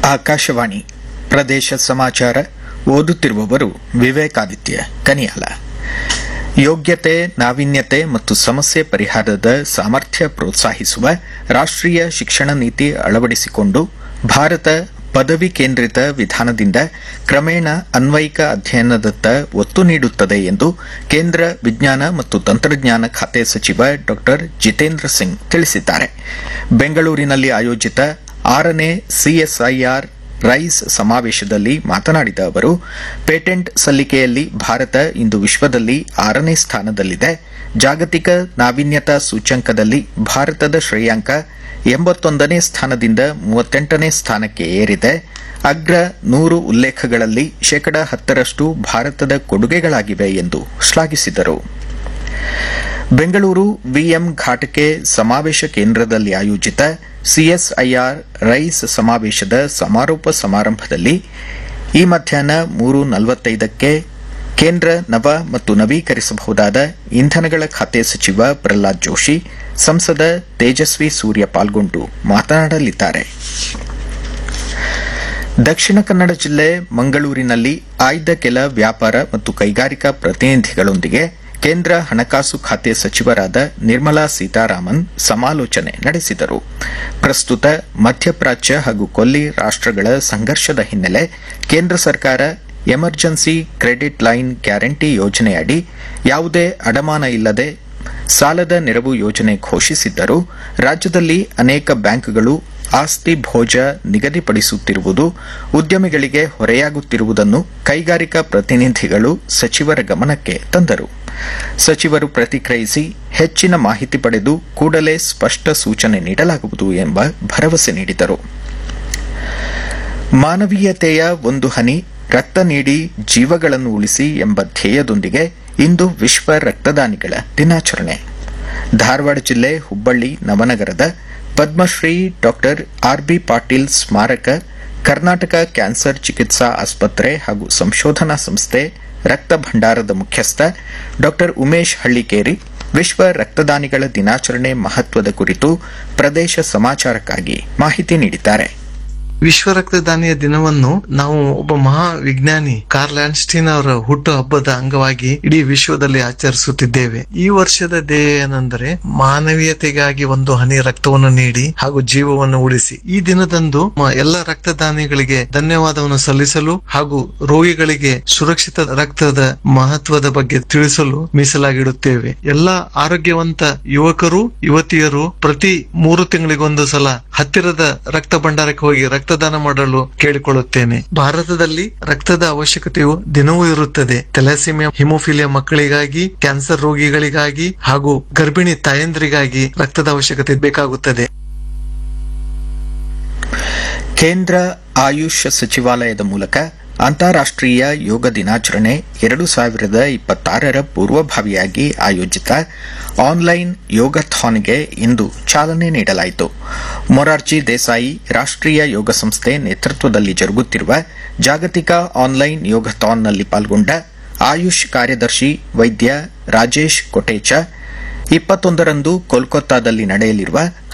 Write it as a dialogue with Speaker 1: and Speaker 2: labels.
Speaker 1: ಆಕಾಶವಾಣಿ ಪ್ರದೇಶ ಸಮಾಚಾರ ಓದುತ್ತಿರುವವರು ವಿವೇಕಾದಿತ್ಯ ಕನಿಯಾಲ ಯೋಗ್ಯತೆ ನಾವೀನ್ಯತೆ ಮತ್ತು ಸಮಸ್ಯೆ ಪರಿಹಾರದ ಸಾಮರ್ಥ್ಯ ಪ್ರೋತ್ಸಾಹಿಸುವ ರಾಷ್ಟ್ರೀಯ ಶಿಕ್ಷಣ ನೀತಿ ಅಳವಡಿಸಿಕೊಂಡು ಭಾರತ ಪದವಿ ಕೇಂದ್ರಿತ ವಿಧಾನದಿಂದ ಕ್ರಮೇಣ ಅನ್ವಯಿಕ ಅಧ್ಯಯನದತ್ತ ಒತ್ತು ನೀಡುತ್ತದೆ ಎಂದು ಕೇಂದ್ರ ವಿಜ್ಞಾನ ಮತ್ತು ತಂತ್ರಜ್ಞಾನ ಖಾತೆ ಸಚಿವ ಡಾ ಜಿತೇಂದ್ರ ಸಿಂಗ್ ತಿಳಿಸಿದ್ದಾರೆ ಬೆಂಗಳೂರಿನಲ್ಲಿ ಆಯೋಜಿತ ಆರನೇ ಸಿಎಸ್ಐಆರ್ ರೈಸ್ ಸಮಾವೇಶದಲ್ಲಿ ಮಾತನಾಡಿದ ಅವರು ಪೇಟೆಂಟ್ ಸಲ್ಲಿಕೆಯಲ್ಲಿ ಭಾರತ ಇಂದು ವಿಶ್ವದಲ್ಲಿ ಆರನೇ ಸ್ಥಾನದಲ್ಲಿದೆ ಜಾಗತಿಕ ನಾವೀನ್ಯತಾ ಸೂಚ್ಯಂಕದಲ್ಲಿ ಭಾರತದ ಶ್ರೇಯಾಂಕ ಎಂಬತ್ತೊಂದನೇ ಸ್ಥಾನದಿಂದ ಮೂವತ್ತೆಂಟನೇ ಸ್ಥಾನಕ್ಕೆ ಏರಿದೆ ಅಗ್ರ ನೂರು ಉಲ್ಲೇಖಗಳಲ್ಲಿ ಶೇಕಡ ಹತ್ತರಷ್ಟು ಭಾರತದ ಕೊಡುಗೆಗಳಾಗಿವೆ ಎಂದು ಶ್ಲಾಘಿಸಿದರು ಬೆಂಗಳೂರು ವಿಎಂ ಘಾಟಕೆ ಸಮಾವೇಶ ಕೇಂದ್ರದಲ್ಲಿ ಆಯೋಜಿತ ಸಿಎಸ್ಐಆರ್ ರೈಸ್ ಸಮಾವೇಶದ ಸಮಾರೋಪ ಸಮಾರಂಭದಲ್ಲಿ ಈ ಮಧ್ಯಾಹ್ನ ಮೂರು ನಲವತ್ತೈದಕ್ಕೆ ಕೇಂದ್ರ ನವ ಮತ್ತು ನವೀಕರಿಸಬಹುದಾದ ಇಂಧನಗಳ ಖಾತೆ ಸಚಿವ ಪ್ರಹ್ಲಾದ್ ಜೋಶಿ ಸಂಸದ ತೇಜಸ್ವಿ ಸೂರ್ಯ ಪಾಲ್ಗೊಂಡು ಮಾತನಾಡಲಿದ್ದಾರೆ ದಕ್ಷಿಣ ಕನ್ನಡ ಜಿಲ್ಲೆ ಮಂಗಳೂರಿನಲ್ಲಿ ಆಯ್ದ ಕೆಲ ವ್ಯಾಪಾರ ಮತ್ತು ಕೈಗಾರಿಕಾ ಪ್ರತಿನಿಧಿಗಳೊಂದಿಗೆ ಕೇಂದ್ರ ಹಣಕಾಸು ಖಾತೆ ಸಚಿವರಾದ ನಿರ್ಮಲಾ ಸೀತಾರಾಮನ್ ಸಮಾಲೋಚನೆ ನಡೆಸಿದರು ಪ್ರಸ್ತುತ ಮಧ್ಯಪ್ರಾಚ್ಯ ಹಾಗೂ ಕೊಲ್ಲಿ ರಾಷ್ಟಗಳ ಸಂಘರ್ಷದ ಹಿನ್ನೆಲೆ ಕೇಂದ್ರ ಸರ್ಕಾರ ಎಮರ್ಜೆನ್ಸಿ ಕ್ರೆಡಿಟ್ ಲೈನ್ ಗ್ಯಾರಂಟಿ ಯೋಜನೆಯಡಿ ಯಾವುದೇ ಅಡಮಾನ ಇಲ್ಲದೆ ಸಾಲದ ನೆರವು ಯೋಜನೆ ಘೋಷಿಸಿದ್ದರೂ ರಾಜ್ಯದಲ್ಲಿ ಅನೇಕ ಬ್ಯಾಂಕ್ಗಳು ಆಸ್ತಿ ಭೋಜ ನಿಗದಿಪಡಿಸುತ್ತಿರುವುದು ಉದ್ಯಮಿಗಳಿಗೆ ಹೊರೆಯಾಗುತ್ತಿರುವುದನ್ನು ಕೈಗಾರಿಕಾ ಪ್ರತಿನಿಧಿಗಳು ಸಚಿವರ ಗಮನಕ್ಕೆ ತಂದರು ಸಚಿವರು ಪ್ರತಿಕ್ರಿಯಿಸಿ ಹೆಚ್ಚಿನ ಮಾಹಿತಿ ಪಡೆದು ಕೂಡಲೇ ಸ್ಪಷ್ಟ ಸೂಚನೆ ನೀಡಲಾಗುವುದು ಎಂಬ ಭರವಸೆ ನೀಡಿದರು ಮಾನವೀಯತೆಯ ಒಂದು ಹನಿ ರಕ್ತ ನೀಡಿ ಜೀವಗಳನ್ನು ಉಳಿಸಿ ಎಂಬ ಧ್ಯೇಯದೊಂದಿಗೆ ಇಂದು ವಿಶ್ವ ರಕ್ತದಾನಿಗಳ ದಿನಾಚರಣೆ ಧಾರವಾಡ ಜಿಲ್ಲೆ ಹುಬ್ಬಳ್ಳಿ ನವನಗರದ ಪದ್ಮಶ್ರೀ ಡಾ ಆರ್ಬಿ ಪಾಟೀಲ್ ಸ್ಮಾರಕ ಕರ್ನಾಟಕ ಕ್ಯಾನ್ಸರ್ ಚಿಕಿತ್ಸಾ ಆಸ್ಪತ್ರೆ ಹಾಗೂ ಸಂಶೋಧನಾ ಸಂಸ್ಥೆ ರಕ್ತ ಭಂಡಾರದ ಮುಖ್ಯಸ್ಥ ಡಾ ಉಮೇಶ್ ಹಳ್ಳಿಕೇರಿ ವಿಶ್ವ ರಕ್ತದಾನಿಗಳ ದಿನಾಚರಣೆ ಮಹತ್ವದ ಕುರಿತು ಪ್ರದೇಶ ಸಮಾಚಾರಕ್ಕಾಗಿ ಮಾಹಿತಿ ನೀಡಿದ್ದಾರೆ
Speaker 2: ವಿಶ್ವ ರಕ್ತದಾನಿಯ ದಿನವನ್ನು ನಾವು ಒಬ್ಬ ಮಹಾ ವಿಜ್ಞಾನಿ ಕಾರ್ಲ್ ಆನ್ಸ್ಟೀನ್ ಅವರ ಹುಟ್ಟು ಹಬ್ಬದ ಅಂಗವಾಗಿ ಇಡೀ ವಿಶ್ವದಲ್ಲಿ ಆಚರಿಸುತ್ತಿದ್ದೇವೆ ಈ ವರ್ಷದ ಧ್ಯೇಯ ಏನೆಂದರೆ ಮಾನವೀಯತೆಗಾಗಿ ಒಂದು ಹನಿ ರಕ್ತವನ್ನು ನೀಡಿ ಹಾಗೂ ಜೀವವನ್ನು ಉಳಿಸಿ ಈ ದಿನದಂದು ಮ- ಎಲ್ಲ ರಕ್ತದಾನಿಗಳಿಗೆ ಧನ್ಯವಾದವನ್ನು ಸಲ್ಲಿಸಲು ಹಾಗೂ ರೋಗಿಗಳಿಗೆ ಸುರಕ್ಷಿತ ರಕ್ತದ ಮಹತ್ವದ ಬಗ್ಗೆ ತಿಳಿಸಲು ಮೀಸಲಾಗಿಡುತ್ತೇವೆ ಎಲ್ಲ ಆರೋಗ್ಯವಂತ ಯುವಕರು ಯುವತಿಯರು ಪ್ರತಿ ಮೂರು ತಿಂಗಳಿಗೊಂದು ಸಲ ಹತ್ತಿರದ ರಕ್ತ ಭಂಡಾರಕ್ಕೆ ಹೋಗಿ ರಕ್ತದಾನ ಮಾಡಲು ಕೇಳಿಕೊಳ್ಳುತ್ತೇನೆ ಭಾರತದಲ್ಲಿ ರಕ್ತದ ಅವಶ್ಯಕತೆಯು ದಿನವೂ ಇರುತ್ತದೆ ಥೆಲಾಸಿಮಿಯಾ ಹಿಮೋಫಿಲಿಯಾ ಮಕ್ಕಳಿಗಾಗಿ ಕ್ಯಾನ್ಸರ್ ರೋಗಿಗಳಿಗಾಗಿ ಹಾಗೂ ಗರ್ಭಿಣಿ ತಾಯಂದ್ರಿಗಾಗಿ ರಕ್ತದ ಅವಶ್ಯಕತೆ ಬೇಕಾಗುತ್ತದೆ
Speaker 1: ಕೇಂದ್ರ ಆಯುಷ್ ಸಚಿವಾಲಯದ ಮೂಲಕ ಅಂತಾರಾಷ್ಟೀಯ ಯೋಗ ದಿನಾಚರಣೆ ಎರಡು ಸಾವಿರದ ಇಪ್ಪತ್ತಾರರ ಪೂರ್ವಭಾವಿಯಾಗಿ ಆಯೋಜಿತ ಆನ್ಲೈನ್ ಯೋಗಥಾನ್ಗೆ ಇಂದು ಚಾಲನೆ ನೀಡಲಾಯಿತು ಮೊರಾರ್ಜಿ ದೇಸಾಯಿ ರಾಷ್ಟೀಯ ಯೋಗ ಸಂಸ್ಥೆ ನೇತೃತ್ವದಲ್ಲಿ ಜರುಗುತ್ತಿರುವ ಜಾಗತಿಕ ಆನ್ಲೈನ್ ಯೋಗಥಾನ್ನಲ್ಲಿ ಪಾಲ್ಗೊಂಡ ಆಯುಷ್ ಕಾರ್ಯದರ್ಶಿ ವೈದ್ಯ ರಾಜೇಶ್ ಕೊಟೇಚಾ ಇಪ್ಪತ್ತೊಂದರಂದು ಕೋಲ್ಕತ್ತಾದಲ್ಲಿ ನಡೆಯಲಿರುವ